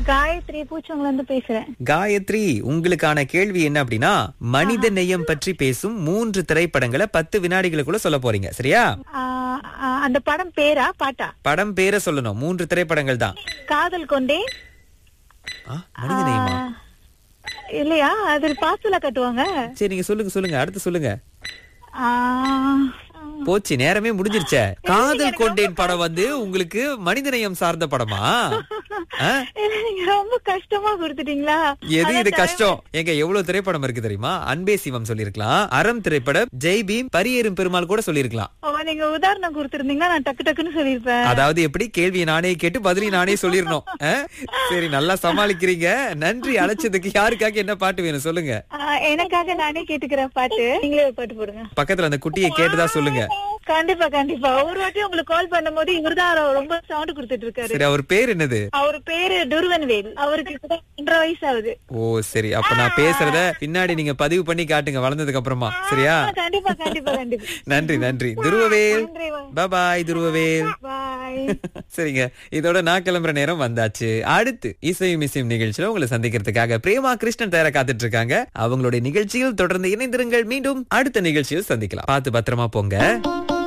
காயத்ரி பூச்சவங்கள இருந்து பேசுறேன் காயத்ரி உங்களுக்கான கேள்வி என்ன அப்படின்னா மனித நேயம் பற்றி பேசும் மூன்று திரைப்படங்களை பத்து வினாடிகளுக்குள்ள சொல்ல போறீங்க சரியா ஆ, ஆ, அந்த படம் பேரா பாட்டா படம் பேரை சொல்லணும் மூன்று திரைப்படங்கள் தான் காதல் கொண்டே ஆ, மனித நேயமா ஆ, இல்லையா அது பாத்துல கட்டுவாங்க சரி நீங்க சொல்லுங்க சொல்லுங்க அடுத்து சொல்லுங்க ஆ, போச்சு நேரமே முடிஞ்சிருச்சே காதல் கொண்டேன் படம் வந்து உங்களுக்கு மனிதநேயம் சார்ந்த படமா ஆ? நீங்க ரொம்ப கஷ்டமா கொடுத்துட்டீங்களா எது இது கஷ்டம் எங்க எவ்வளவு திரைப்படம் இருக்கு தெரியுமா அன்பே சிவம் சொல்லிருக்கலாம் அறம் திரைப்படம் ஜெய் பீம் பரியேறும் பெருமாள் கூட சொல்லிருக்கலாம் ஓ, நீங்க உதாரணம் கொடுத்திருந்தீங்கன்னா நான் டக்கு டக்குன்னு சொல்லிருப்பேன் அதாவது எப்படி கேள்வியை நானே கேட்டு பதிலை நானே சொல்லிடணும் ஆ? சரி நல்லா சமாளிக்கிறீங்க நன்றி அழைச்சதுக்கு யாருக்காக என்ன பாட்டு வேணும் சொல்லுங்க ஆ, எனக்காக நானே கேட்டுக்கிறேன் பாட்டு நீங்களே ஒரு பாட்டு போடுங்க பக்கத்துல அந்த குட்டியை கேட்டுதா சொல்லுங்க கண்டிப்பா கண்டிப்பா ஒரு வாட்டி உங்களுக்கு கால் பண்ணும்போது இவர்தான் ரொம்ப சவுண்ட் கொடுத்துட்டு இருக்காரு சரி அவர் பேர் என்னது அவர் பேரு துருவன்வேல் அவருக்கு இப்பதான் ஒன்றரை வயசு ஆகுது ஓ சரி அப்ப நான் பேசுறத பின்னாடி நீங்க பதிவு பண்ணி காட்டுங்க வளர்ந்ததுக்கு அப்புறமா சரியா ஆ, கண்டிப்பா கண்டிப்பா கண்டிப்பா நன்றி நன்றி துருவவேல் நன்றி பாய் துருவவேல் பாய் சரிங்க இதோட நான் கிளம்புற நேரம் வந்தாச்சு அடுத்து இசையும் இசையும் நிகழ்ச்சியில உங்களை சந்திக்கிறதுக்காக பிரேமா கிருஷ்ணன் தயாரா காத்துட்டு இருக்காங்க அவங்களுடைய நிகழ்ச்சியில் தொடர்ந்து இணைந்திருங்கள் மீண்டும் அடுத்த நிகழ்ச்சியில் சந்திக்கலாம் பார்த்து பத்திரமா போங்க